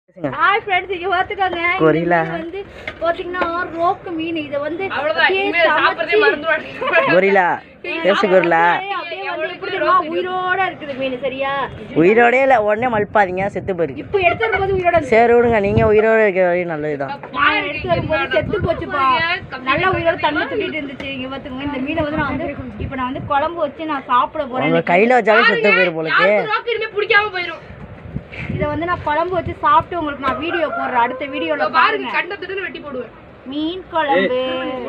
Hi friends இங்க பாத்துக்கோங்க இந்த கொரில்லா. மீன் வந்து பாத்தீங்கன்னா ரோக்கு மீன் இத வந்து அவ்வளவுதான் அப்படியே இனிமே சாப்பிடுறதே சமைச்சு- மறந்துடுவாங்க கொரிலா பேசு கொரிலா அப்படியே வந்து எப்படி தெரியுமா உயிரோட இருக்குது மீன் சரியா உயிரோடே இல்லை உடனே மல்பாதீங்க செத்து போயிருக்கு இப்போ எடுத்து வரும்போது உயிரோட இருந்துச்சு. சரி விடுங்க நீங்கள் உயிரோட இருக்க வரையும் நல்லதுதான் நான் எடுத்து வரும்போது செத்து போச்சுப்பா நல்லா உயிரோட தண்ணி துள்ளிட்டு இருந்துச்சு இங்க பாத்துக்கோங்க இந்த மீனை வந்து நான் வந்து இப்போ நான் வந்து குழம்பு வச்சு நான் சாப்பிட போறேன் உங்க கையில் வச்சாலும் செத்து போயிரு போலுக்கு ரோக்கு இனிமே பிடிக்காம போயிரும் இதை வந்து நான் குழம்பு வச்சு சாப்பிட்டு உங்களுக்கு நான் வீடியோ போடுறேன் அடுத்த வீடியோல பாருங்க பாருங்க கண்டத்துட்டு வெட்டி போடுவேன் மீன் குழம்பு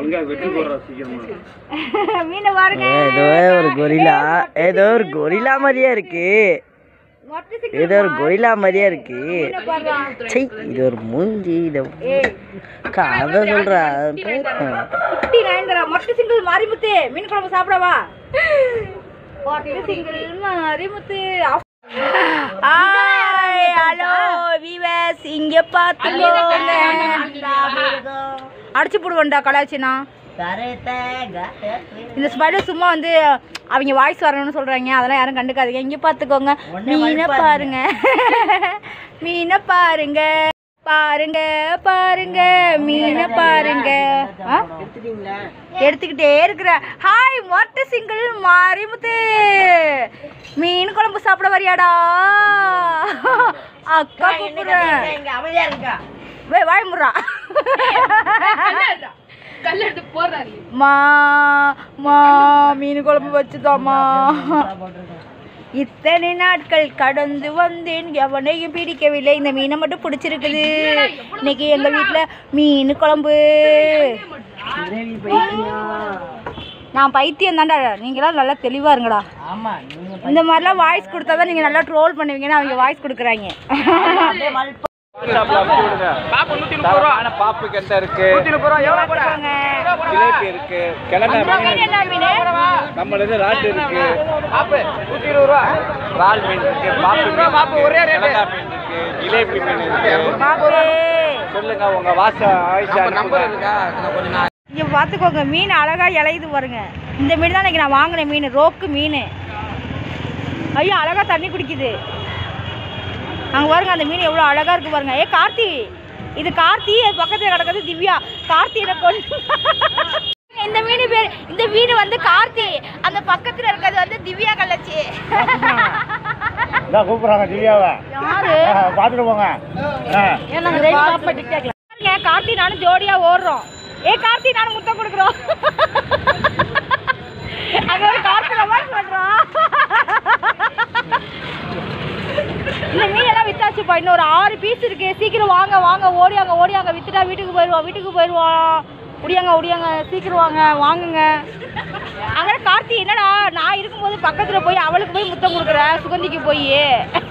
மீனை பாருங்க ஏதோ ஒரு கொரிலா ஏதோ ஒரு கொரிலா மாதிரியே இருக்கு மொட்டை சிக்கன் ஏதோ ஒரு கொரிலா மாதிரியே இருக்கு மீனை பாருங்க சை இது ஒரு மூஞ்சி இது ஏய் கதை சொல்றா பேர் குட்டி நயன்தரா மொட்டை சிங்கிள் மாரிமுத்து மீன் குழம்பு சாப்பிடவா மொட்டை single Marimuthu hi hello viewers இங்க பாத்துக்கோங்க அடிச்சு போடுவேன்டா கலாச்சினா இந்த ஸ்பைடர் சும்மா வந்து அவங்க வாய்ஸ் வரணும்னு சொல்றாங்க அதெல்லாம் யாரும் கண்டுக்காதீங்க இங்க பாத்துக்கோங்க மீனை பாருங்க மீனை பாருங்க பாருங்க பாருங்க மீனை பாருங்க ஆ? எடுத்துக்கிட்டே இருக்கிற ஹாய் மொட்டை சிங்கிள் மாரிமுத்து மீன் குழம்பு சாப்பிட வரியாடா அக்கா கூப்பிடுறேன் வே வாய் முறா கல்ல எடுத்து போடுறாரு மா மா மீன் குழம்பு வச்சுதாம்மா இத்தனை நாட்கள் கடந்து வந்தேன் எவனையும் பிடிக்கவில்லை இந்த மீனை மட்டும் பிடிச்சிருக்குது இன்னைக்கு எங்க வீட்ல மீன் குழம்பு நான் பைத்தியம் தான்டா நீங்களாம் நல்லா தெளிவா இருங்கடா ஆமா இந்த மாதிரிலாம் வாய்ஸ் கொடுத்தா தான் நீங்க நல்லா ட்ரோல் பண்ணுவீங்கன்னு அவங்க வாய்ஸ் கொடுக்குறாங்க பாப்பு நூத்தி முப்பது ரூபா பாப்பு கெண்டை இருக்கு பாருங்க. ஜிலேபி இருக்கு கிழங்கா இந்த மீன் என்ன மீன் நம்மள இது ராட்டு இருக்கு பாப்பு நூத்தி இருபது ரூபா இறால் மீன் இருக்கு பாப்பு மீன் பாப்பு இருக்கு, ஒரே ரேட்டு. கிழங்கா மீன் இருக்கு ஜிலேபி மீன் இருக்கு பாப்பு சொல்லுங்க உங்க வாச ஆயிஷா நம்பர் இருக்கா கொஞ்சம் நான் இங்க பாத்துக்கோங்க மீன் அழகா இலையுது பாருங்க இந்த மீன் தான் இன்னைக்கு நான் வாங்கின மீன் ரோக்கு மீன் ஐயோ அழகா தண்ணி குடிக்குது அங்க பாருங்க அந்த மீன் எவ்வளவு அழகா இருக்கு பாருங்க ஏ கார்த்தி இது கார்த்தி அது பக்கத்துல கிடக்குது திவ்யா கார்த்தி எனக்கு கொண்டு இந்த மீன் பேர் இந்த மீன் வந்து கார்த்தி அந்த பக்கத்துல இருக்கிறது வந்து திவ்யா கள்ளச்சி இதான் கூப்பிடுறாங்க திவ்யாவை யாரு பார்த்துட்டு போங்க பாருங்க கார்த்தி நானும் ஜோடியா ஓடுறோம் ஏ கார்த்தி நானும் முத்தம் கொடுக்குறோம் அங்க ஒரு கார்த்தி ரொமான்ஸ் பண்றோம் இந்த மீன் எல்லாம் வித்தாச்சுப்பா இன்னும் ஒரு ஆறு பீஸ் இருக்கு சீக்கிரம் வாங்க வாங்க ஓடியாங்க ஓடியாங்க வித்துட்டா வீட்டுக்கு போயிடுவோம் வீட்டுக்கு போயிடுவோம் ஒடியாங்க ஒடியாங்க சீக்கிரம் வாங்க வாங்குங்க அங்கே கார்த்தி என்னடா நான் இருக்கும்போது பக்கத்துல போய் அவளுக்கு போய் முத்தம் கொடுக்குற சுகந்திக்கு போய்